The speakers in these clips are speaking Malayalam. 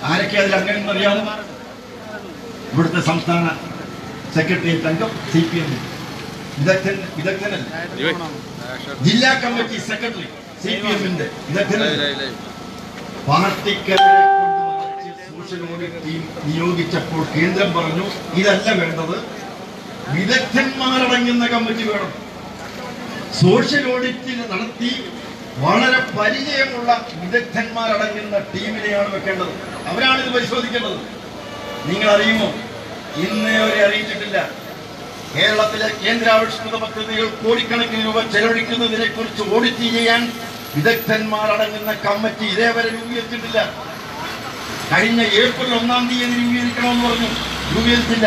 ആരൊക്കെ അതിൽ അങ്ങനെ അറിയാമോ ഇവിടുത്തെ സംസ്ഥാന സെക്രട്ടേറിയറ്റ് അംഗം സി പി എം വിദഗ്ധൻ വിദഗ്ധനല്ല ജില്ലാ കമ്മിറ്റി സെക്രട്ടറി സി പി എമ്മിന്റെ വിദഗ്ധനല്ല പാർട്ടിക്കാരെ കൊണ്ട് നിറച്ച് സോഷ്യൽ ഓഡിറ്റ് ടീം നിയോഗിച്ചപ്പോൾ കേന്ദ്രം പറഞ്ഞു ഇതല്ല വേണ്ടത് വിദഗ്ധന്മാരടങ്ങുന്ന കമ്മിറ്റി വേണം സോഷ്യൽ ഓഡിറ്റ് നടത്തി വളരെ പരിചയമുള്ള വിദഗ്ധന്മാരടങ്ങുന്ന ടീമിനെയാണ് വെക്കേണ്ടത് അവരാണ് ഇത് പരിശോധിക്കേണ്ടത് നിങ്ങൾ അറിയുമോ ഇന്നേ വരെ അറിയിച്ചിട്ടില്ല കേരളത്തിലെ കേന്ദ്രാവിഷ്കൃത പദ്ധതികൾ കോടിക്കണക്കിന് രൂപ ചെലവഴിക്കുന്നതിനെ കുറിച്ച് ഓഡിറ്റ് ചെയ്യാൻ വിദഗ്ധന്മാരടങ്ങുന്ന കമ്മിറ്റി ഇതേവരെ രൂപീകരിച്ചിട്ടില്ല കഴിഞ്ഞ ഏപ്രിൽ ഒന്നാം തീയതി രൂപീകരിക്കണമെന്ന് പറഞ്ഞു രൂപീകരിച്ചില്ല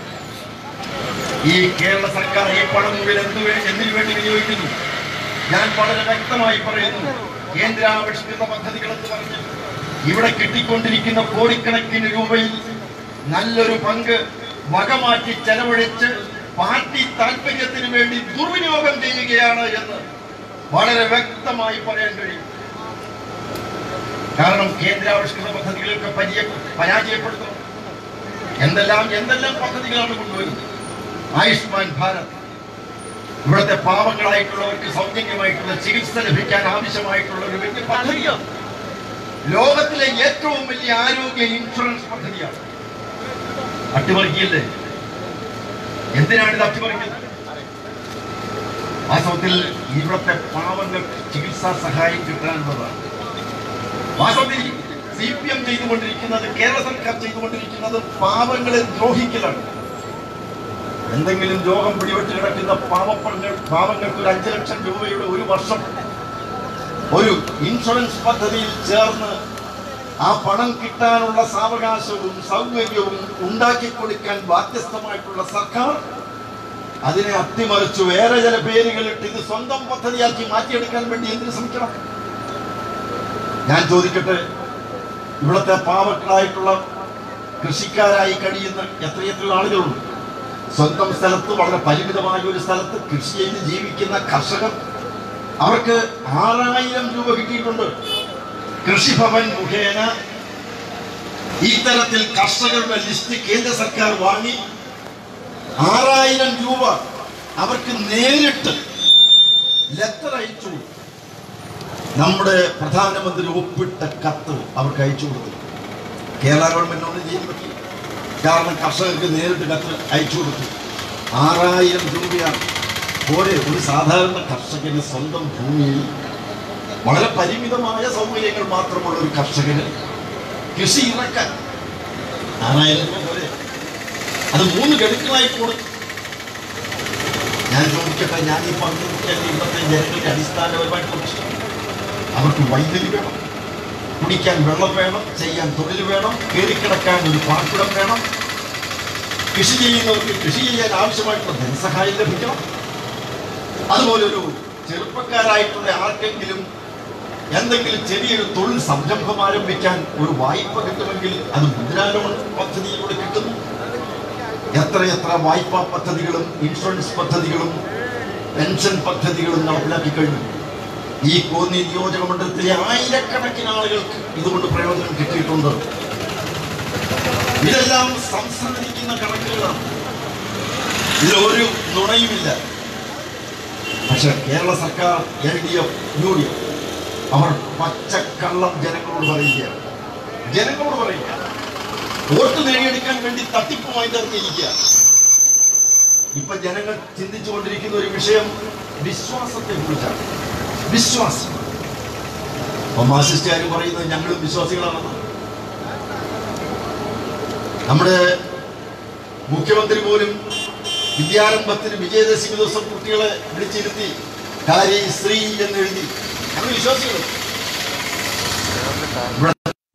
ഈ കേരള സർക്കാർ ഈ പണം മുഴുവൻ എന്ത് വേ- എന്തിനു വേണ്ടി വിനിയോഗിക്കുന്നു ഞാൻ വളരെ വ്യക്തമായി പറയുന്നു കേന്ദ്രാവിഷ്കൃത പദ്ധതികൾ എന്ന് പറഞ്ഞ് ഇവിടെ കിട്ടിക്കൊണ്ടിരിക്കുന്ന കോടിക്കണക്കിന് രൂപയിൽ നല്ലൊരു പങ്ക് വകമാറ്റി ചെലവഴിച്ച് പാർട്ടി താല്പര്യത്തിന് വേണ്ടി ദുർവിനിയോഗം ചെയ്യുകയാണ് എന്ന് വളരെ വ്യക്തമായി പറയാൻ കഴിയും കാരണം കേന്ദ്രാവിഷ്കൃത പദ്ധതികളൊക്കെ പരിചയ പരാജയപ്പെടുത്തും എന്തെല്ലാം എന്തെല്ലാം പദ്ധതികളാണ് കൊണ്ടുവരുന്നത് ആയുഷ്മാൻ ഭാരത് ഇവിടുത്തെ പാവങ്ങളായിട്ടുള്ളവർക്ക് സൗജന്യമായിട്ടുള്ള ചികിത്സ ലഭിക്കാൻ ആവശ്യമായിട്ടുള്ള ഒരു വലിയ പദ്ധതിയാണ് ലോകത്തിലെ ഏറ്റവും വലിയ ആരോഗ്യ ഇൻഷുറൻസ് പദ്ധതിയാണ് അട്ടിമറിക്കില്ലേ എന്തിനാണ് ഇത് അട്ടിമറിക്കുന്നത് വാസ്തവത്തിൽ ഇവിടുത്തെ പാവങ്ങൾക്ക് ചികിത്സാ സഹായം കിട്ടാനുള്ളതാണ് വാസ്തവത്തിൽ സി പി എം ചെയ്തുകൊണ്ടിരിക്കുന്നത് കേരള സർക്കാർ ചെയ്തുകൊണ്ടിരിക്കുന്നത് പാവങ്ങളെ ദ്രോഹിക്കലാണ് എന്തെങ്കിലും രോഗം പിടിപെട്ട് കിടക്കുന്ന പാവപ്പങ്ങൾ പാവങ്ങൾക്ക് ഒരു അഞ്ചു ലക്ഷം രൂപയുടെ ഒരു വർഷം ഒരു ഇൻഷുറൻസ് പദ്ധതിയിൽ ചേർന്ന് ആ പണം കിട്ടാനുള്ള സാവകാശവും സൗകര്യവും ഉണ്ടാക്കി കൊടുക്കാൻ ബാധ്യസ്ഥമായിട്ടുള്ള സർക്കാർ അതിനെ അട്ടിമറിച്ചു വേറെ ചില പേരുകളിട്ട് ഇത് സ്വന്തം പദ്ധതിയാക്കി മാറ്റിയെടുക്കാൻ വേണ്ടി എന്തിനു ശ്രമിക്കണം ഞാൻ ചോദിക്കട്ടെ ഇവിടുത്തെ പാവങ്ങളായിട്ടുള്ള കൃഷിക്കാരായി കഴിയുന്ന എത്രയെത്ര ആളുകളുണ്ട് സ്വന്തം സ്ഥലത്ത് വളരെ പരിമിതമായ ഒരു സ്ഥലത്ത് കൃഷി ചെയ്ത് ജീവിക്കുന്ന കർഷകർ അവർക്ക് ആറായിരം രൂപ കിട്ടിയിട്ടുണ്ട് കൃഷിഭവൻ മുഖേന ഇത്തരത്തിൽ കർഷകരുടെ ലിസ്റ്റ് കേന്ദ്ര സർക്കാർ വാങ്ങി ആറായിരം രൂപ അവർക്ക് നേരിട്ട് ലെറ്റർ അയച്ചു കൊടുത്തു. നമ്മുടെ പ്രധാനമന്ത്രി ഒപ്പിട്ട കത്ത് അവർക്ക് അയച്ചു കൊടുത്തു കേരള ഗവൺമെന്റ് ഒന്നും ചെയ്യാൻ പറ്റി കാരണം കർഷകർക്ക് നേരിട്ട് കത്ത് അയച്ചു കൊടുത്തു ആറായിരം രൂപയാണ് പോലെ ഒരു സാധാരണ കർഷകന് സ്വന്തം ഭൂമിയിൽ വളരെ പരിമിതമായ സൗകര്യങ്ങൾ മാത്രമുള്ള ഒരു കർഷകന് കൃഷി ഇറക്കാൻ ആറായിരം രൂപ പോലെ അത് മൂന്ന് ഗഡുക്കളായി കൊടുത്തു ഞാൻ ചോദിക്കട്ടെ ഞാൻ ഈ പങ്കുവയ്ക്കാൻ ഇന്നത്തെ ജനങ്ങളുടെ അടിസ്ഥാനപരമായിട്ടുള്ള പ്രശ്നം അവർക്ക് വൈദ്യുതി വേണം കുടിക്കാൻ വെള്ളം വേണം ചെയ്യാൻ തൊഴിൽ വേണം കയറിക്കിടക്കാൻ ഒരു പാർപ്പിടം വേണം കൃഷി ചെയ്യുന്നവർക്ക് കൃഷി ചെയ്യാൻ ആവശ്യമായിട്ടുള്ള ധനസഹായം ലഭിക്കണം അതുപോലെ ഒരു ചെറുപ്പക്കാരായിട്ടുള്ള ആർക്കെങ്കിലും എന്തെങ്കിലും ചെറിയൊരു തൊഴിൽ സംരംഭം ആരംഭിക്കാൻ ഒരു വായ്പ കിട്ടുമെങ്കിൽ അത് മുദ്രാ ലോൺ പദ്ധതിയിലൂടെ കിട്ടുന്നു എത്രയെത്ര വായ്പാ പദ്ധതികളും ഇൻഷുറൻസ് പദ്ധതികളും പെൻഷൻ പദ്ധതികളും നടപ്പിലാക്കി കഴിഞ്ഞു ഈ കോന്നി നിയോജക മണ്ഡലത്തിലെ ആയിരക്കണക്കിന് ആളുകൾക്ക് ഇതുകൊണ്ട് പ്രയോജനം കിട്ടിയിട്ടുണ്ട് ഇതെല്ലാം സംസാരിക്കുന്ന കണക്കുകളാണ് ഇതിലൊരു നുണയുമില്ല പക്ഷെ കേരള സർക്കാർ L D F U D F അവർ പച്ചക്കള്ളം ജനങ്ങളോട് പറയുകയാണ് ജനങ്ങളോട് പറയുക വോട്ട് നേടിയെടുക്കാൻ വേണ്ടി തട്ടിപ്പുമായി തീർന്നിരിക്കുക ഇപ്പൊ ജനങ്ങൾ ചിന്തിച്ചുകൊണ്ടിരിക്കുന്ന ഒരു വിഷയം വിശ്വാസത്തെ കുറിച്ചാണ് വിശ്വാസം അപ്പൊ മാർസിസ്റ്റുകാരും പറയുന്നത് ഞങ്ങളും വിശ്വാസികളാണെന്ന് നമ്മുടെ മുഖ്യമന്ത്രി പോലും വിദ്യാരംഭത്തിന് വിജയദശമി ദിവസം കുട്ടികളെ വിളിച്ചിരുത്തി കാരി ശ്രീ എന്ന് എഴുതി ഞങ്ങൾ വിശ്വാസികൾ ഇവിടെ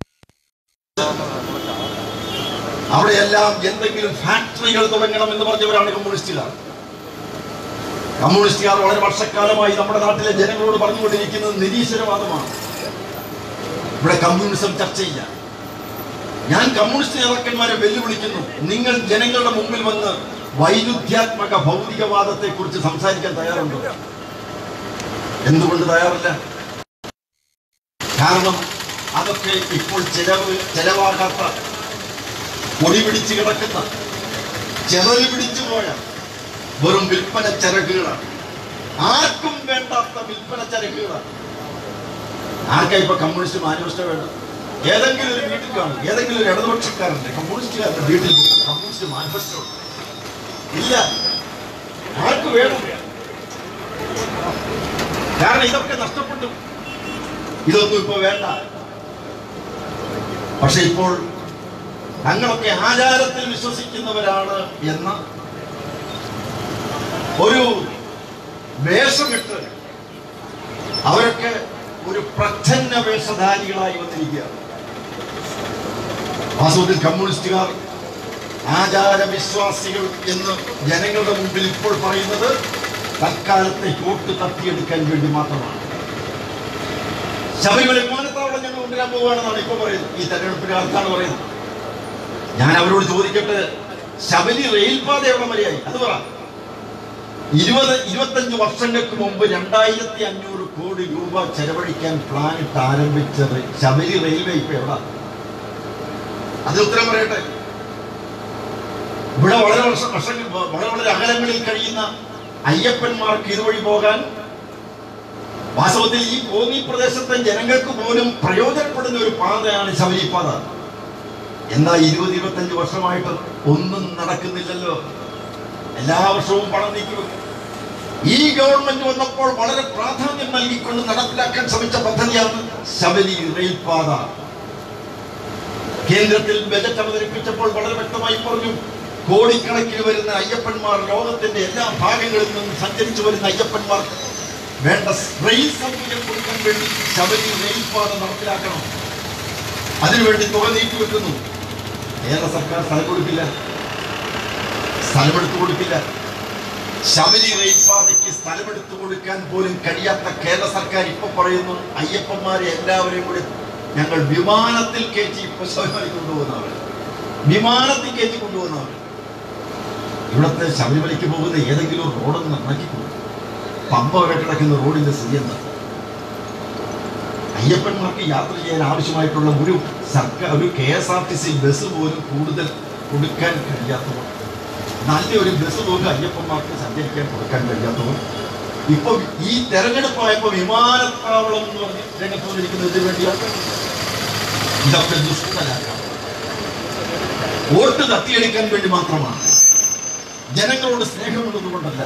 അവിടെയെല്ലാം എന്തെങ്കിലും ഫാക്ടറികൾ തുടങ്ങണം എന്ന് പറഞ്ഞവരാണ് കമ്മ്യൂണിസ്റ്റുകാർ കമ്മ്യൂണിസ്റ്റുകാർ വളരെ വർഷക്കാലമായി നമ്മുടെ നാട്ടിലെ ജനങ്ങളോട് പറഞ്ഞുകൊണ്ടിരിക്കുന്നത് നിരീശ്വരവാദമാണ് ഇവിടെ കമ്മ്യൂണിസം ചർച്ച ചെയ്യാം ഞാൻ കമ്മ്യൂണിസ്റ്റ് നേതാക്കന്മാരെ വെല്ലുവിളിക്കുന്നു നിങ്ങൾ ജനങ്ങളുടെ മുമ്പിൽ വന്ന് വൈരുദ്ധ്യാത്മക ഭൗതികവാദത്തെ കുറിച്ച് സംസാരിക്കാൻ തയ്യാറുണ്ടോ എന്തുകൊണ്ട് തയ്യാറല്ല കാരണം അതൊക്കെ ഇപ്പോൾ ചെലവ് ചെലവാകാത്ത പൊടി പിടിച്ച് കിടക്കുന്ന ചെതല് പിടിച്ചു പോയ വെറും വിൽപ്പന ചരക്കുകളാണ് ആർക്കും വേണ്ടാത്ത വിൽപ്പന ചരക്കുകളാണ് ആർക്കാ ഇപ്പൊ കമ്മ്യൂണിസ്റ്റ് മാനിഫെസ്റ്റോ വേണ്ട ഏതെങ്കിലും ഒരു വീട്ടിൽ കാണും ഏതെങ്കിലും ഒരു ഇടതുപക്ഷക്കാരന്റെ കമ്മ്യൂണിസ്റ്റുകാരന്റെ വീട്ടിൽ പോകും കമ്മ്യൂണിസ്റ്റ് മാനിഫെസ്റ്റോ ഇല്ല ആർക്ക് വേണം കാരണം ഇതൊക്കെ നഷ്ടപ്പെട്ടു ഇതൊന്നും ഇപ്പൊ വേണ്ട പക്ഷെ ഇപ്പോൾ തങ്ങളൊക്കെ ആചാരത്തിൽ വിശ്വസിക്കുന്നവരാണ് എന്ന ഒരു വേഷമിട്ട് അവരൊക്കെ ഒരു പ്രച്ഛന്ന വേഷധാരികളായി വന്നിരിക്കുകയാണ് വാസ്തവത്തിൽ കമ്മ്യൂണിസ്റ്റുകാർ ആചാരവിശ്വാസികൾ എന്ന് ജനങ്ങളുടെ മുമ്പിൽ ഇപ്പോൾ പറയുന്നത് തൽക്കാലത്തെ വോട്ട് തട്ടിയെടുക്കാൻ വേണ്ടി മാത്രമാണ് ശബരിമല വിമാനത്താവളം ഞങ്ങൾ കൊണ്ടുവരാൻ പോവുകയാണെന്നാണ് ഇപ്പോൾ പറയുന്നത് ഈ തെരഞ്ഞെടുപ്പ് കാലത്താണ് പറയുന്നത് ഞാൻ അവരോട് ചോദിക്കട്ടെ ശബരി റെയിൽപാത എവിടെ വരെയായി അത് പറ ഇരുപത് ഇരുപത്തഞ്ച് വർഷങ്ങൾക്ക് മുമ്പ് രണ്ടായിരത്തി അഞ്ഞൂറ് കോടി രൂപ ചെലവഴിക്കാൻ പ്ലാൻ ഇട്ട് ആരംഭിച്ചത് ശബരി റെയിൽവേ ഇപ്പൊ എവിടെ അത് ഉത്തരം പറയട്ടെ ഇവിടെ വളരെ വർഷ വർഷങ്ങൾ വളരെ വളരെ അകലങ്ങളിൽ കഴിയുന്ന അയ്യപ്പന്മാർക്ക് ഇതുവഴി പോകാൻ വാസ്തവത്തിൽ ഈ കോന്നി പ്രദേശത്തെ ജനങ്ങൾക്ക് പോലും പ്രയോജനപ്പെടുന്ന ഒരു പാതയാണ് ശബരി പാത എന്നാ ഇരുപത് ഇരുപത്തഞ്ച് വർഷമായിട്ട് ഒന്നും നടക്കുന്നില്ലല്ലോ എല്ലാ വർഷവും പണം നീക്കി വെക്കും ഈ ഗവൺമെന്റ് വന്നപ്പോൾ വളരെ പ്രാധാന്യം നൽകിക്കൊണ്ട് നടപ്പിലാക്കാൻ ശ്രമിച്ച പദ്ധതിയാണ് ശബരി റെയിൽപാത കേന്ദ്രത്തിൽ ബജറ്റ് അവതരിപ്പിച്ചപ്പോൾ വളരെ വ്യക്തമായി പറഞ്ഞു കോടിക്കണക്കിന് വരുന്ന അയ്യപ്പന്മാർ ലോകത്തിന്റെ എല്ലാ ഭാഗങ്ങളിൽ നിന്നും സഞ്ചരിച്ചു വരുന്ന അയ്യപ്പന്മാർ വേണ്ട റെയിൽ സൗകര്യം കൊടുക്കാൻ വേണ്ടി ശബരി റെയിൽപാത നടപ്പിലാക്കണം അതിനുവേണ്ടി തുക നീക്കി വെക്കുന്നു കേരള സർക്കാർ സ്ഥലം കൊടുക്കില്ല സ്ഥലമെടുത്തു കൊടുക്കില്ല ശബരി റെയിൽപാതയ്ക്ക് സ്ഥലമെടുത്തു കൊടുക്കാൻ പോലും കഴിയാത്ത കേരള സർക്കാർ ഇപ്പൊ പറയുന്നു അയ്യപ്പന്മാരെ എല്ലാവരെയും കൂടി ഞങ്ങൾ വിമാനത്തിൽ കയറ്റി ഇപ്പൊ ശബരിമലയ്ക്ക് കൊണ്ടുപോകുന്നവർ വിമാനത്തിൽ കയറ്റി കൊണ്ടുപോകുന്നവർ ഇവിടുത്തെ ശബരിമലയ്ക്ക് പോകുന്ന ഏതെങ്കിലും ഒരു റോഡൊന്ന് നന്നാക്കി കൊടുക്കും പമ്പ വരെ കിടക്കുന്ന റോഡിന്റെ സ്ഥിതി എന്താ അയ്യപ്പന്മാർക്ക് യാത്ര ചെയ്യാൻ ആവശ്യമായിട്ടുള്ള ഒരു സർക്കാർ ഒരു K S R T C bus പോലും കൂടുതൽ കൊടുക്കാൻ കഴിയാത്തവർ നല്ലൊരു ബസ് പോലും അയ്യപ്പന്മാർക്ക് സഞ്ചരിക്കാൻ കൊടുക്കാൻ കഴിയാത്തവർ ഇപ്പൊ ഈ തെരഞ്ഞെടുപ്പായപ്പോ വിമാനത്താവളം എന്ന് പറഞ്ഞ് രംഗത്ത് വന്നിരിക്കുന്നതിന് വേണ്ടിയാണ് ഇതൊക്കെ ദുഷ്ടലാക്കാം വോട്ട് തട്ടിയെടുക്കാൻ വേണ്ടി മാത്രമാണ് ജനങ്ങളോട് സ്നേഹമുള്ളത് കൊണ്ടല്ല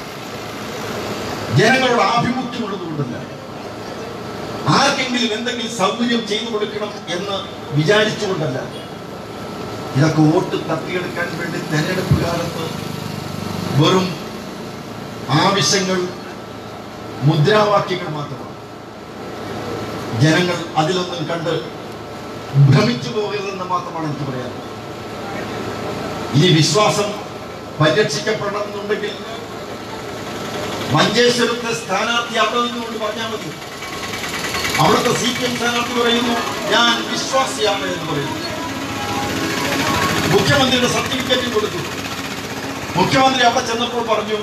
ജനങ്ങളോട് ആഭിമുഖ്യമുള്ളത് കൊണ്ടല്ല ആർക്കെങ്കിലും എന്തെങ്കിലും സൗകര്യം ചെയ്തു കൊടുക്കണം എന്ന് വിചാരിച്ചുകൊണ്ടല്ല ഇതൊക്കെ വോട്ട് തട്ടിയെടുക്കാൻ വേണ്ടി തെരഞ്ഞെടുപ്പ് കാലത്ത് വെറും ആവശ്യങ്ങൾ മുദ്രാവാക്യങ്ങൾ മാത്രമാണ് ജനങ്ങൾ അതിലൊന്നും കണ്ട് ഭ്രമിച്ചു പോകരുതെന്ന് മാത്രമാണ് എനിക്ക് പറയാൻ ഇനി വിശ്വാസം പരിരക്ഷിക്കപ്പെടണമെന്നുണ്ടെങ്കിൽ മഞ്ചേശ്വരത്തെ സ്ഥാനാർത്ഥി അവിടെ നിന്നുകൊണ്ട് പറഞ്ഞാൽ മതി അവിടുത്തെ സി പി എം സ്ഥാനാർത്ഥി പറയുന്നു ഞാൻ വിശ്വാസിയാണ് എന്ന് പറയുന്നു മുഖ്യമന്ത്രിയുടെ സർട്ടിഫിക്കറ്റ് കൊടുത്തു മുഖ്യമന്ത്രി അവിടെ ചെന്നപ്പോൾ പറഞ്ഞു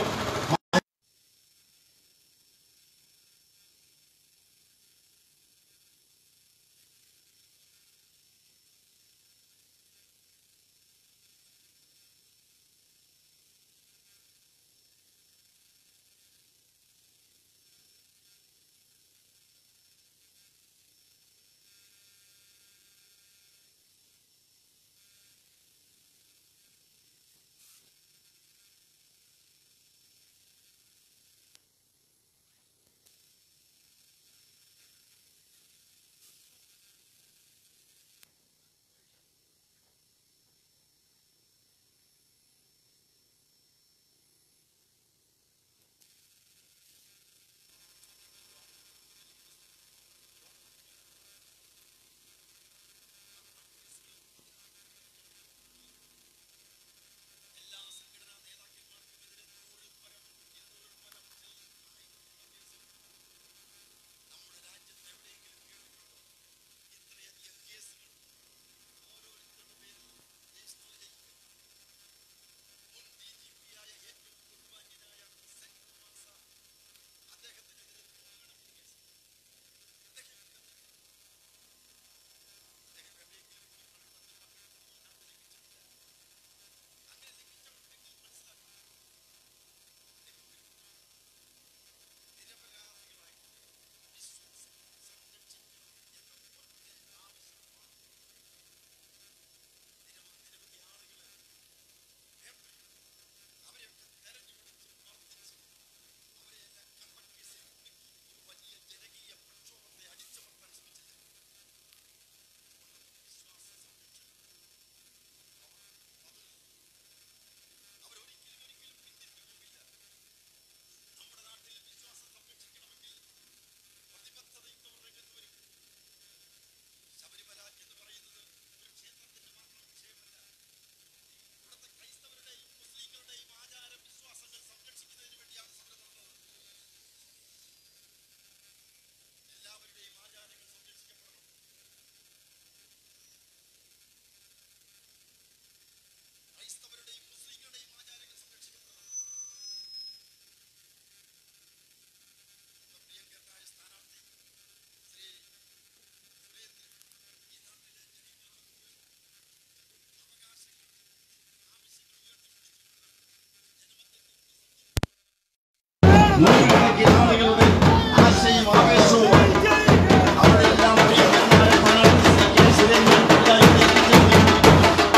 നൂറുകണക്കിന് ആളുകളുടെ ആശയും ആവേശവും അവരെല്ലാം പ്രിയങ്കരനായ സ്ഥാനാർത്ഥി സി കെ സുരേന്ദ്രൻ പിള്ളായിലേക്ക് ചേർന്നിരിക്കുന്നു.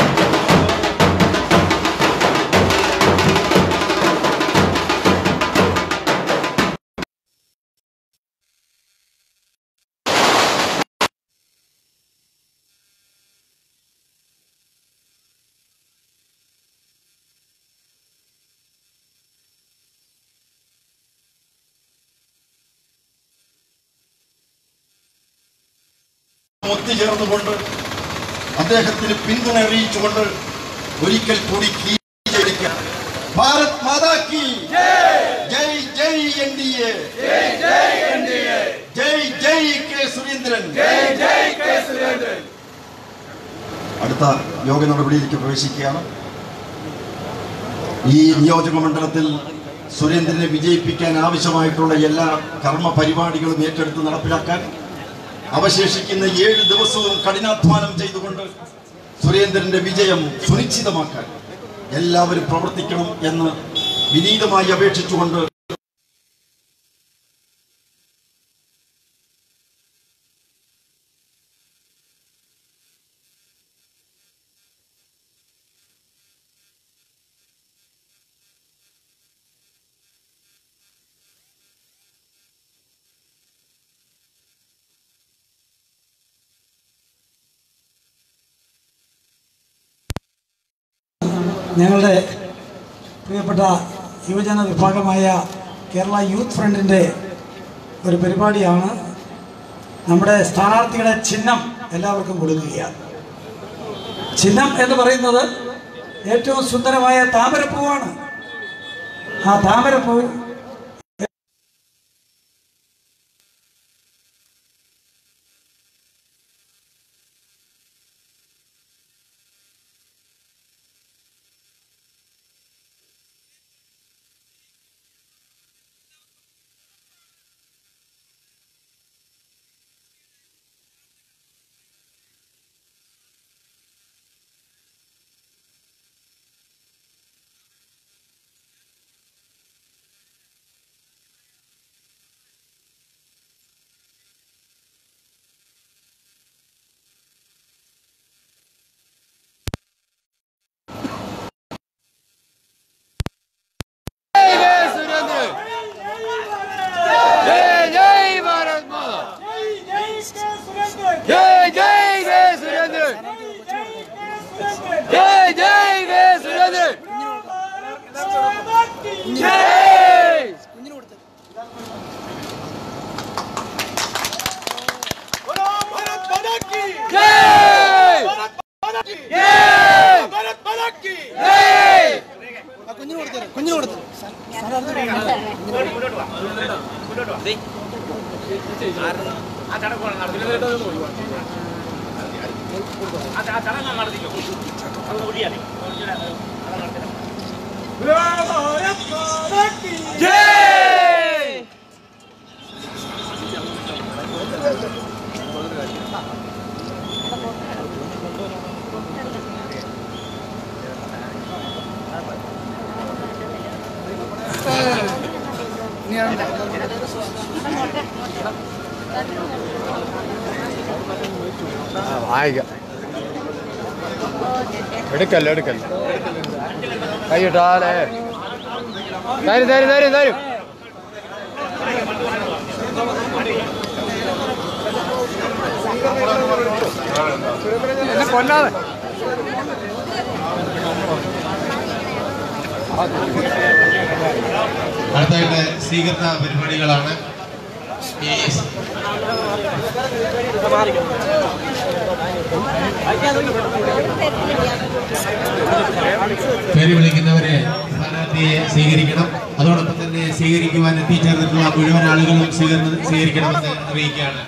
ഒത്തുചേർന്നുകൊണ്ട് അദ്ദേഹത്തിന് പിന്തുണ അറിയിച്ചുകൊണ്ട് ഒരിക്കൽ കൂടി കീഴടിക്കാം ഭാരത് മാതാ കി ജയ് ജയ് എൻ ഡി എ ജയ് ജയ് കെ സുരേന്ദ്രൻ അടുത്ത യോഗ നടപടിയിലേക്ക് പ്രവേശിക്കുകയാണ് ഈ നിയോജക മണ്ഡലത്തിൽ സുരേന്ദ്രനെ വിജയിപ്പിക്കാൻ ആവശ്യമായിട്ടുള്ള എല്ലാ കർമ്മ പരിപാടികളും ഏറ്റെടുത്ത് നടപ്പിലാക്കാൻ അവശേഷിക്കുന്ന ഏഴ് ദിവസവും കഠിനാധ്വാനം ചെയ്തുകൊണ്ട് സുരേന്ദ്രന്റെ വിജയം സുനിശ്ചിതമാക്കാൻ എല്ലാവരും പ്രവർത്തിക്കണം എന്ന് വിനീതമായി അപേക്ഷിച്ചുകൊണ്ട് ഞങ്ങളുടെ പ്രിയപ്പെട്ട യുവജന വിഭാഗമായ കേരള യൂത്ത് ഫ്രണ്ടിൻ്റെ ഒരു പരിപാടിയാണ് നമ്മുടെ സ്ഥാനാർത്ഥിയുടെ ചിഹ്നം എല്ലാവർക്കും കൊടുക്കുകയാണ് ചിഹ്നം എന്ന് പറയുന്നത് ഏറ്റവും സുന്ദരമായ താമരപ്പൂവാണ് ആ താമരപ്പൂ जय जय भारत माता जय जय जय सुरेंद्र जय जय जय सुरेंद्र जय जय जय जय जय വായിക്കാം എടുക്കല്ലോ എടുക്കല്ലോ കൈയിട്ടാലേ തരും തരും തരും തരും എന്നെ കൊല്ലാതെ അടുത്തായിട്ട് സ്വീകരണ പരിപാടികളാണ് ഈ പേര് വിളിക്കുന്നവരെ സ്ഥാനാർത്ഥിയെ സ്വീകരിക്കണം അതോടൊപ്പം തന്നെ സ്വീകരിക്കുവാൻ എത്തിച്ചേർന്നിട്ടുള്ള മുഴുവൻ ആളുകളും സ്വീകരണം സ്വീകരിക്കണമെന്ന് അറിയിക്കുകയാണ്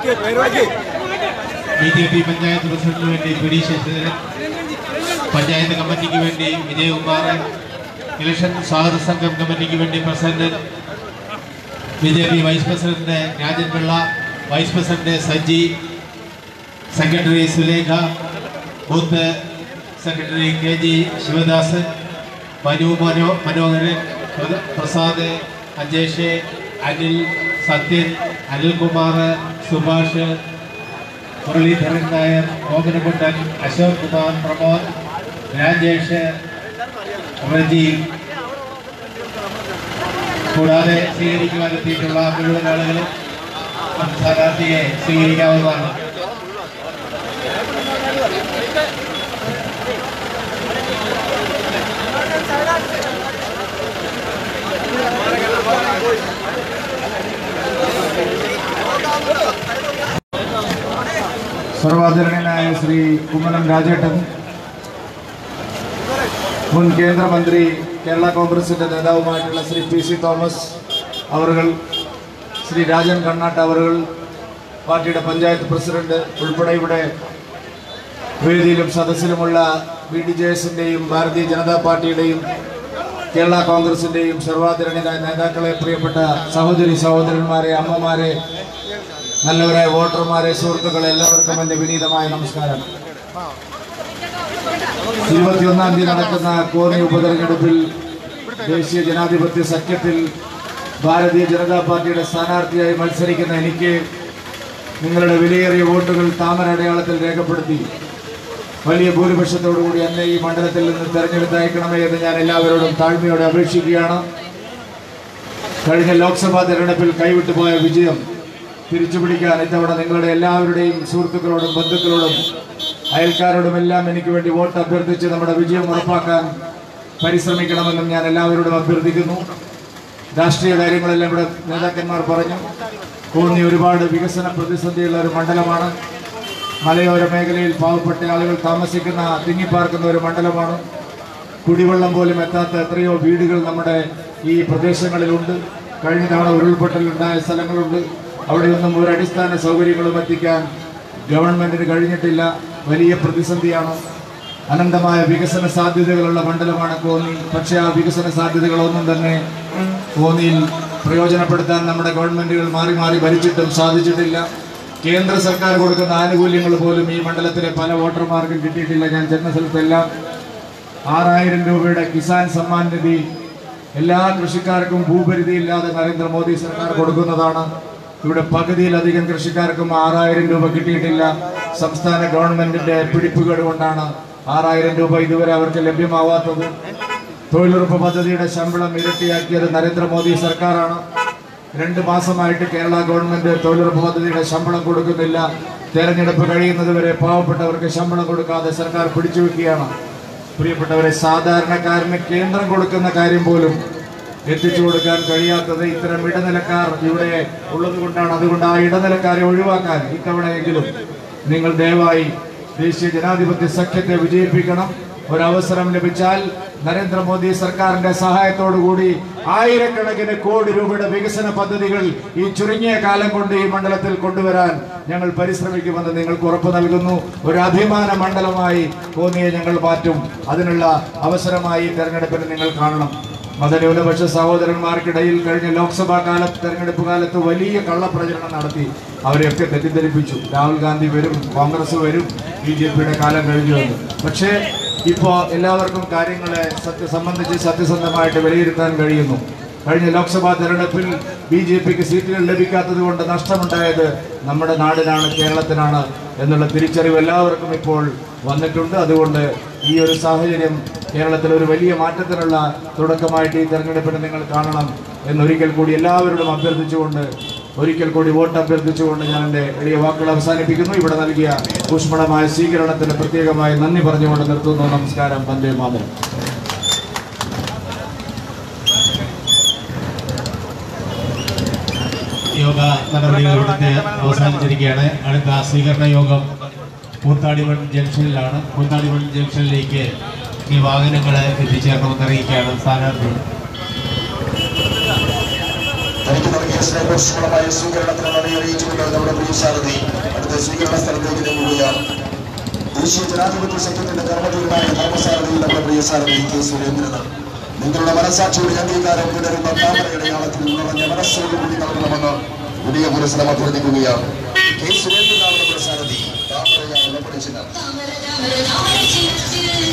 ബി ജെ പി പഞ്ചായത്ത് പ്രസിഡന്റിന് വേണ്ടി പി ഡി ശശിധരൻ പഞ്ചായത്ത് കമ്മിറ്റിക്ക് വേണ്ടി വിജയകുമാർ ഇലക്ഷൻ സ്വാഗത സംഘം കമ്മിറ്റിക്ക് വേണ്ടി president B J P vice president Rajan Pillai vice president Saji secretary Sulekha booth secretary K G Sivadas Manu Mano Manoharan Prasad Ajesh Anil Sathyan Anilkumar Subhash Muraleedharan Nair മോഹനകുട്ടൻ Ashok Kumar Pramod Rajesh Reji കൂടാതെ സ്വീകരിക്കുവാനെത്തിയിട്ടുള്ള മുഴുവൻ ആളുകളും സ്ഥാനാർത്ഥിയെ സ്വീകരിക്കാവുന്നതാണ് സർവാദരണീയനായ ശ്രീ കുമ്മനം രാജേട്ടൻ മുൻ കേന്ദ്രമന്ത്രി കേരള കോൺഗ്രസിന്റെ നേതാവുമായിട്ടുള്ള ശ്രീ പി സി തോമസ് അവറുകൾ ശ്രീ രാജൻ കണ്ണാട്ട് അവറുകൾ പാർട്ടിയുടെ പഞ്ചായത്ത് പ്രസിഡന്റ് ഉൾപ്പെടെ ഇവിടെ വേദിയിലും സദസ്സിലുമുള്ള ബി ഡി ജെ എസിന്റെയും ഭാരതീയ ജനതാ പാർട്ടിയുടെയും കേരള കോൺഗ്രസിന്റെയും സർവാദരണീയരായ നേതാക്കളെ പ്രിയപ്പെട്ട സഹോദരി സഹോദരന്മാരെ അമ്മമാരെ നല്ലവരായ വോട്ടർമാരെ സുഹൃത്തുക്കളെ എല്ലാവർക്കും എൻ്റെ വിനീതമായ നമസ്കാരം ഇരുപത്തിയൊന്നാം തീയതി നടക്കുന്ന കോന്നി ഉപതെരഞ്ഞെടുപ്പിൽ ദേശീയ ജനാധിപത്യ സഖ്യത്തിൽ ഭാരതീയ ജനതാ പാർട്ടിയുടെ സ്ഥാനാർത്ഥിയായി മത്സരിക്കുന്ന എനിക്ക് നിങ്ങളുടെ വിലയേറിയ വോട്ടുകൾ താമര അടയാളത്തിൽ രേഖപ്പെടുത്തി വലിയ ഭൂരിപക്ഷത്തോടുകൂടി എന്നെ ഈ മണ്ഡലത്തിൽ നിന്ന് തെരഞ്ഞെടുത്തയക്കണമേ എന്ന് ഞാൻ എല്ലാവരോടും താഴ്മയോടെ അപേക്ഷിക്കുകയാണ് കഴിഞ്ഞ ലോക്സഭാ തെരഞ്ഞെടുപ്പിൽ കൈവിട്ടു പോയ വിജയം തിരിച്ചു പിടിക്കാൻ ഇത്തവണ നിങ്ങളുടെ എല്ലാവരുടെയും സുഹൃത്തുക്കളോടും ബന്ധുക്കളോടും അയൽക്കാരോടും എല്ലാം എനിക്ക് വേണ്ടി വോട്ട് അഭ്യർത്ഥിച്ച് നമ്മുടെ വിജയം ഉറപ്പാക്കാൻ പരിശ്രമിക്കണമെന്നും ഞാൻ എല്ലാവരോടും അഭ്യർത്ഥിക്കുന്നു രാഷ്ട്രീയ കാര്യങ്ങളെല്ലാം ഇവിടെ നേതാക്കന്മാർ പറഞ്ഞു കോന്നി ഒരുപാട് വികസന പ്രതിസന്ധിയുള്ള ഒരു മണ്ഡലമാണ് മലയോര മേഖലയിൽ പാവപ്പെട്ട ആളുകൾ താമസിക്കുന്ന തിങ്ങിപ്പാർക്കുന്ന ഒരു മണ്ഡലമാണ് കുടിവെള്ളം പോലും എത്താത്ത എത്രയോ വീടുകൾ നമ്മുടെ ഈ പ്രദേശങ്ങളിലുണ്ട് കഴിഞ്ഞ തവണ ഉരുൾപൊട്ടലുണ്ടായ സ്ഥലങ്ങളുണ്ട് അവിടെയൊന്നും ഒരു അടിസ്ഥാന സൗകര്യങ്ങളും എത്തിക്കാൻ ഗവൺമെന്റിന് കഴിഞ്ഞിട്ടില്ല വലിയ പ്രതിസന്ധിയാണ് അനന്തമായ വികസന സാധ്യതകളുള്ള മണ്ഡലമാണ് കോന്നി പക്ഷേ ആ വികസന സാധ്യതകളൊന്നും തന്നെ കോന്നിയിൽ പ്രയോജനപ്പെടുത്താൻ നമ്മുടെ ഗവൺമെന്റുകൾ മാറി മാറി ഭരിച്ചിട്ടും സാധിച്ചിട്ടില്ല കേന്ദ്ര സർക്കാർ കൊടുക്കുന്ന ആനുകൂല്യങ്ങൾ പോലും ഈ മണ്ഡലത്തിലെ പല വോട്ടർമാർക്കും കിട്ടിയിട്ടില്ല ഞാൻ ജന്മസ്ഥലത്തെല്ലാം ആറായിരം രൂപയുടെ കിസാൻ സമ്മാൻ നിധി എല്ലാ കൃഷിക്കാർക്കും ഭൂപരിധിയില്ലാതെ നരേന്ദ്രമോദി സർക്കാർ കൊടുക്കുന്നതാണ് ഇവിടെ പകുതിയിലധികം കൃഷിക്കാർക്കും ആറായിരം രൂപ കിട്ടിയിട്ടില്ല സംസ്ഥാന ഗവൺമെന്റിന്റെ പിടിപ്പുകേട് കൊണ്ടാണ് ആറായിരം രൂപ ഇതുവരെ അവർക്ക് ലഭ്യമാവാത്തത് തൊഴിലുറപ്പ് പദ്ധതിയുടെ ശമ്പളം ഇരട്ടിയാക്കിയത് നരേന്ദ്രമോദി സർക്കാരാണ് രണ്ട് മാസമായിട്ട് കേരള ഗവൺമെന്റ് തൊഴിലുറപ്പ് പദ്ധതിയുടെ ശമ്പളം കൊടുക്കുന്നില്ല തെരഞ്ഞെടുപ്പ് കഴിയുന്നത് വരെ പാവപ്പെട്ടവർക്ക് ശമ്പളം കൊടുക്കാതെ സർക്കാർ പിടിച്ചു വെക്കുകയാണ് പ്രിയപ്പെട്ടവരെ സാധാരണക്കാരന് കേന്ദ്രം കൊടുക്കുന്ന കാര്യം പോലും എത്തിച്ചു കൊടുക്കാൻ കഴിയാത്തത് ഇത്തരം ഇടനിലക്കാർ ഇവിടെ ഉള്ളത് കൊണ്ടാണ് അതുകൊണ്ട് ആ ഇടനിലക്കാരെ ഒഴിവാക്കാൻ ഇത്തവണയെങ്കിലും നിങ്ങൾ ദയവായി ദേശീയ ജനാധിപത്യ സഖ്യത്തെ വിജയിപ്പിക്കണം ഒരവസരം ലഭിച്ചാൽ നരേന്ദ്രമോദി സർക്കാരിന്റെ സഹായത്തോടു കൂടി ആയിരക്കണക്കിന് കോടി രൂപയുടെ വികസന പദ്ധതികൾ ഈ ചുരുങ്ങിയ കാലം കൊണ്ട് ഈ മണ്ഡലത്തിൽ കൊണ്ടുവരാൻ ഞങ്ങൾ പരിശ്രമിക്കുമെന്ന് നിങ്ങൾക്ക് ഉറപ്പ് നൽകുന്നു ഒരു അഭിമാന മണ്ഡലമായി കോന്നിയെ ഞങ്ങൾ മാറ്റും അതിനുള്ള അവസരമായി ഈ തെരഞ്ഞെടുപ്പിന് നിങ്ങൾ കാണണം മതന്യൂനപക്ഷ സഹോദരന്മാർക്കിടയിൽ കഴിഞ്ഞ ലോക്സഭാ കാലത്ത് തെരഞ്ഞെടുപ്പ് കാലത്ത് വലിയ കള്ളപ്രചരണം നടത്തി അവരെയൊക്കെ തെറ്റിദ്ധരിപ്പിച്ചു രാഹുൽ ഗാന്ധി വരും കോൺഗ്രസ് വരും ബി ജെ പിയുടെ കാലം കഴിഞ്ഞു എന്ന് പക്ഷേ ഇപ്പോൾ എല്ലാവർക്കും കാര്യങ്ങളെ സത്യ സംബന്ധിച്ച് സത്യസന്ധമായിട്ട് വിലയിരുത്താൻ കഴിയുന്നു കഴിഞ്ഞ ലോക്സഭാ തെരഞ്ഞെടുപ്പിൽ ബി ജെ പിക്ക് സീറ്റുകൾ ലഭിക്കാത്തത് കൊണ്ട് നഷ്ടമുണ്ടായത് നമ്മുടെ നാടിനാണ് കേരളത്തിനാണ് എന്നുള്ള തിരിച്ചറിവ് എല്ലാവർക്കും ഇപ്പോൾ വന്നിട്ടുണ്ട് അതുകൊണ്ട് ഈ ഒരു സാഹചര്യം കേരളത്തിൽ ഒരു വലിയ മാറ്റത്തിനുള്ള തുടക്കമായിട്ട് ഈ തെരഞ്ഞെടുപ്പിനെ നിങ്ങൾ കാണണം എന്നൊരിക്കൽ കൂടി എല്ലാവരോടും അഭ്യർത്ഥിച്ചുകൊണ്ട് ഒരിക്കൽ കൂടി വോട്ട് അഭ്യർത്ഥിച്ചുകൊണ്ട് ഞാൻ എൻ്റെ എളിയ വാക്കുകൾ അവസാനിപ്പിക്കുന്നു ഇവിടെ നൽകിയ ഊഷ്മളമായ സ്വീകരണത്തിന് പ്രത്യേകമായി നന്ദി പറഞ്ഞുകൊണ്ട് നിർത്തുന്നു നമസ്കാരം വന്ദേ മാതരം യോഗ നടപടികൾ ഇവിടുത്തെ അവസാനിച്ചിരിക്കുകയാണ് അടുത്ത സ്വീകരണ യോഗം കൂത്താടിമൺ ജംഗ്ഷനിലാണ് കൂത്താടിമൺ ജംഗ്ഷനിലേക്ക് ഈ വാഹനങ്ങൾ എത്തിച്ചേരണമെന്ന് അറിയിക്കുകയാണ് സ്ഥാനാർത്ഥി തനിക്ക് നൽകിയ സ്നേഹോഷ്മളമായ സ്വീകരണത്തിന് നന്ദി അറിയിച്ചുകൊണ്ട് നമ്മുടെ പ്രിയ സാരഥി അടുത്ത സ്വീകരണ സ്ഥലത്തേക്ക് നീങ്ങുകയാണ് ദേശീയ ജനാധിപത്യ സഖ്യത്തിന്റെ കർമ്മധീരനായ ധർമ്മസാരഥി നമ്മുടെ പ്രിയ സാരഥി കെ സുരേന്ദ്രനാണ് നിങ്ങളുടെ മനസാക്ഷിയുടെ അംഗീകാരം തുടരുന്ന താമരയടയാളത്തിൽ നിറഞ്ഞ മനസ്സോടുകൂടി നൽകണമെന്ന് വലിയ പുരസ്കാരം അഭ്യർത്ഥിക്കുകയാണ് കെ സുരേന്ദ്രനാണ് നമ്മുടെ സാരഥി താമരയാണ് നമ്മുടെ ചിഹ്നം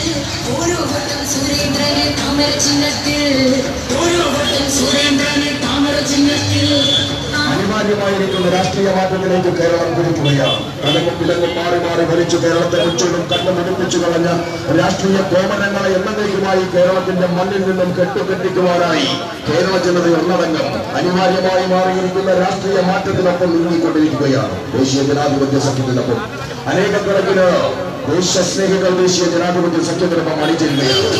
ഓരോ വട്ടം സുരേന്ദ്രനെ താമര ചിഹ്നത്തിൽ ഓരോ വട്ടം സുരേന്ദ്രനെ താമര അനിവാര്യമായിരിക്കുന്ന രാഷ്ട്രീയ മാറ്റത്തിലേക്ക് കേരളം കുതിക്കുകയാണ് കലങ്ങും വിലങ്ങും മാറി മാറി ഭരിച്ചു കേരളത്തെ മുച്ചോടും കണ്ണു മുടിപ്പിച്ചു കളഞ്ഞ രാഷ്ട്രീയ കോമരങ്ങളെ എന്നേക്കുമായി കേരളത്തിന്റെ മണ്ണിൽ നിന്നും കെട്ടുകെട്ടിക്കുവാനായി കേരള ജനത ഒന്നടങ്കം അനിവാര്യമായി മാറിയിരിക്കുന്ന രാഷ്ട്രീയ മാറ്റത്തിനൊപ്പം നീങ്ങിക്കൊണ്ടിരിക്കുകയാണ് ദേശീയ ജനാധിപത്യ സഖ്യത്തിനൊപ്പം അനേകക്കണക്കിന് ദേശസ്നേഹികൾ ദേശീയ ജനാധിപത്യ സഖ്യത്തിനൊപ്പം അണിചേരുകയാണ്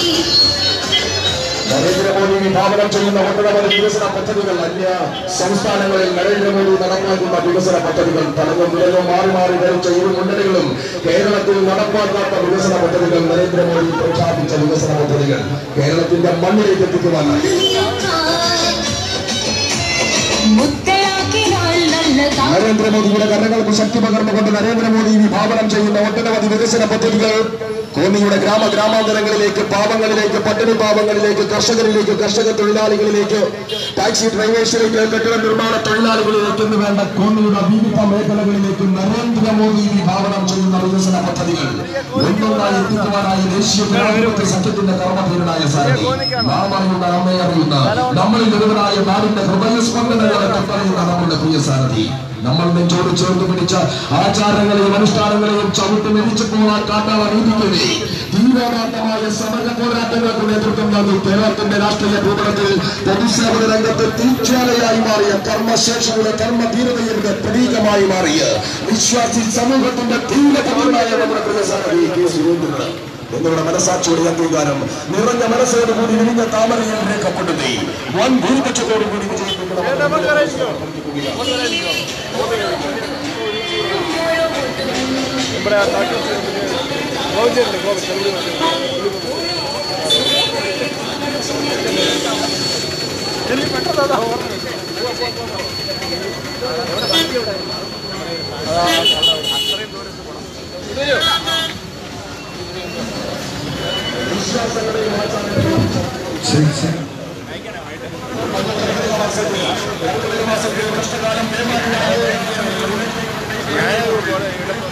നരേന്ദ്രമോദി വിഭാവനം ചെയ്യുന്ന ഒട്ടനവധി വികസന പദ്ധതികൾ അന്യ സംസ്ഥാനങ്ങളിൽ നരേന്ദ്രമോദി നടപ്പാക്കുന്ന വികസന പദ്ധതികൾ തലങ്ങും വിലങ്ങും മാറി മാറി ധരിച്ച ഇരു മുന്നണികളും കേരളത്തിൽ നടപ്പാക്കാത്ത വികസന പദ്ധതികൾ നരേന്ദ്രമോദി പ്രഖ്യാപിച്ച വികസന പദ്ധതികൾ കേരളത്തിന്റെ മണ്ണിലേക്ക് എത്തിക്കുവാനായി മുത്തലാക്കിനാൾ നല്ലതാ നരേന്ദ്രമോദിയുടെ കരങ്ങൾക്ക് ശക്തി പകർന്നുകൊണ്ട് നരേന്ദ്രമോദി വിഭാവനം ചെയ്യുന്ന ഒട്ടനവധി വികസന പദ്ധതികൾ കോന്നിയുടെ ഗ്രാമ ഗ്രാമാന്തരങ്ങളിലേക്ക് പാവങ്ങളിലേക്ക് പട്ടിണി പാവങ്ങളിലേക്ക് കർഷകരിലേക്ക് കർഷക തൊഴിലാളികളിലേക്ക് ടാക്സി ഡ്രൈവേഴ്സിലേക്ക് കെട്ടിട നിർമ്മാണ തൊഴിലാളികളിലേക്ക് എന്ന് വേണ്ട കോന്നിയുടെ വിവിധ മേഖലകളിലേക്ക് നരേന്ദ്രമോദി വിഭാവനം ചെയ്യുന്ന വികസന പദ്ധതികൾ ഒന്നൊന്നായി എത്തിക്കുവാനായി ദേശീയ ജനാധിപത്യ സഖ്യത്തിന്റെ കർമ്മധീരനായ സാരഥി നാം അറിയുന്ന നമ്മെ അറിയുന്ന നമ്മളിൽ ഒരുവനായ നാടിന്റെ ഹൃദയസ്പന്ദനങ്ങളെ തൊട്ടറിയുന്ന നമ്മുടെ പ്രിയ സാരഥി നമ്മൾ നെഞ്ചോട് ചേർത്ത് പിടിച്ച ആചാരങ്ങളെയും അനുഷ്ഠാനങ്ങളെയും ചവിട്ടി മെതിച്ചപ്പോൾ ആ കാട്ടാള നീതിക്കെതിരെ തീവ്രമാർഗമായ സമര പോരാട്ടങ്ങൾക്ക് നേതൃത്വം നൽകി കേരളത്തിന്റെ രാഷ്ട്രീയ ഭൂപടത്തിൽ പൊതുസേവന രംഗത്ത് തീജ്വാലയായി മാറിയ കർമ്മശേഷിയുടെ കർമ്മധീരതയുടെ പ്രതീകമായി മാറിയ വിശ്വാസി സമൂഹത്തിന്റെ തീവ്രതമായ നമ്മുടെ പ്രിയ സാരഥി കെ സുരേന്ദ്രൻ നിങ്ങളുടെ മനസാക്ഷിയുടെ അംഗീകാരം നിറഞ്ഞ മനസ്സോടുകൂടി വിരിഞ്ഞ താമരയിൽ രേഖപ്പെടുത്തി വൻ ഭൂരിപക്ഷത്തോടുകൂടി വിജയിപ്പിക്കണം ഇവിടെ ഗോവിച്ചല്ലേ ഗോവിച്ചു പെട്ടെന്ന് ഞാൻ